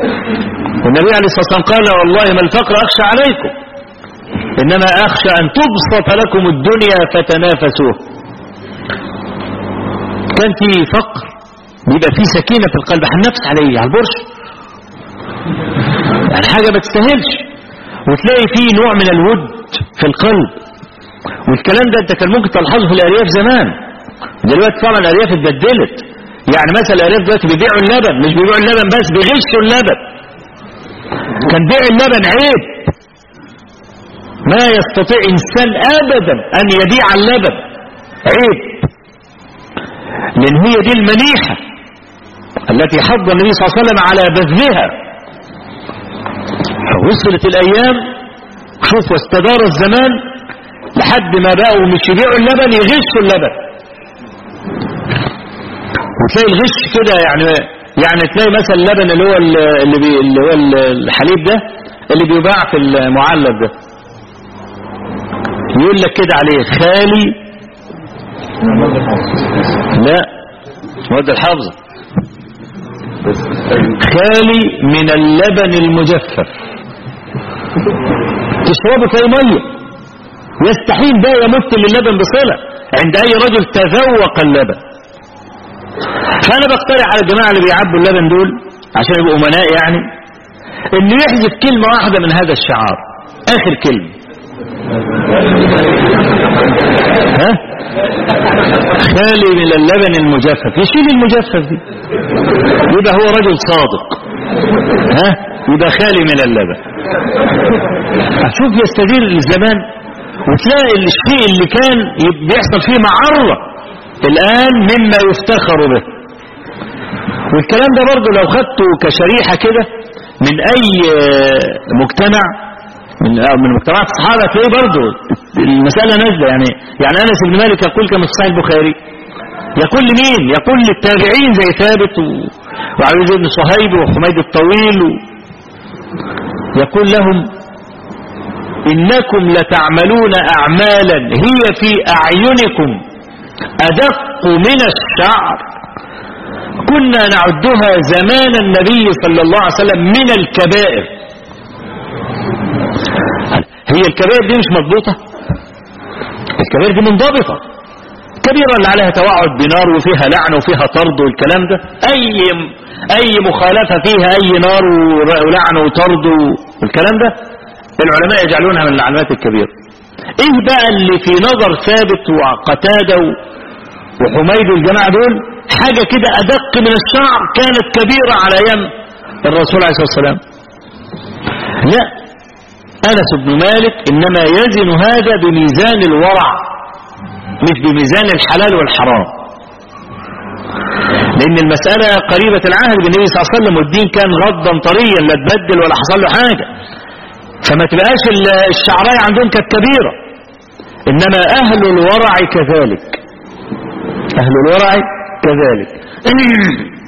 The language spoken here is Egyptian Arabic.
والنبي عليه الصلاة والسلام قال والله ما الفقر أخشى عليكم إنما أخشى أن تبسط لكم الدنيا فتنافسوه كان في فقر بيبقى في سكينة في القلب هننافس على ايه على البرش يعني حاجة ما تستاهلش وتلاقي فيه نوع من الود في القلب والكلام ده انت كان ممكن تلحظه في الارياف زمان دلوقتي طبعا الارياف اتبدلت يعني مثلا الارياف دلوقتي بيبيعوا اللبن مش بيبيعوا اللبن بس بيغشوا اللبن كان بيع اللبن عيب ما يستطيع انسان ابدا ان يبيع اللبن عيب لان هي دي المنيحة التي حض النبي صلى الله عليه وسلم على بذلها وصلت الايام شوف واستدار الزمان لحد ما بقوا مش يبيعوا اللبن يغشوا اللبن وتلاقي الغش كده يعني يعني تلاقي مثلا اللبن اللي هو اللي, بي اللي هو الحليب ده اللي بيباع في المعلب ده يقول لك كده عليه خالي لا مواد الحافظة خالي من اللبن المجفف تشربه في ميه يستحيل ده يمت للبن بصلة عند اي رجل تذوق اللبن فانا بقترح على الجماعة اللي بيعبوا اللبن دول عشان يبقوا امناء يعني انه يحذف كلمة واحدة من هذا الشعار اخر كلمة ها خالي من اللبن المجفف يشيل المجفف دي يبقى هو رجل صادق ها يبقى خالي من اللبن شوف يستدير الزمان وتلاقي الشيء اللي كان بيحصل فيه معرة الآن مما يفتخر به والكلام ده برضه لو خدته كشريحة كده من أي مجتمع من من مجتمعات الصحابة تلاقيه برضه المسألة نازلة يعني يعني أنس بن مالك يقول كما في صحيح البخاري يقول لمين؟ يقول للتابعين زي ثابت و... وعبد بن صهيب وحميد الطويل و... يقول لهم إنكم لتعملون أعمالا هي في أعينكم أدق من الشعر كنا نعدها زمان النبي صلى الله عليه وسلم من الكبائر هي الكبائر دي مش مضبوطة الكبائر دي منضبطة كبيرة اللي عليها توعد بنار وفيها لعن وفيها طرد والكلام ده أي أي مخالفة فيها أي نار ولعن وطرد والكلام ده العلماء يجعلونها من العلامات الكبيرة ايه بقى اللي في نظر ثابت وقتادة وحميد والجماعة دول حاجة كده أدق من الشعر كانت كبيرة على يم الرسول عليه الصلاة والسلام لا أنس بن مالك إنما يزن هذا بميزان الورع مش بميزان الحلال والحرام لأن المسألة قريبة العهد بالنبي صلى الله عليه وسلم والدين كان غضا طريا لا تبدل ولا حصل له حاجة فما تبقاش الشعراية عندهم كانت كبيرة إنما أهل الورع كذلك أهل الورع كذلك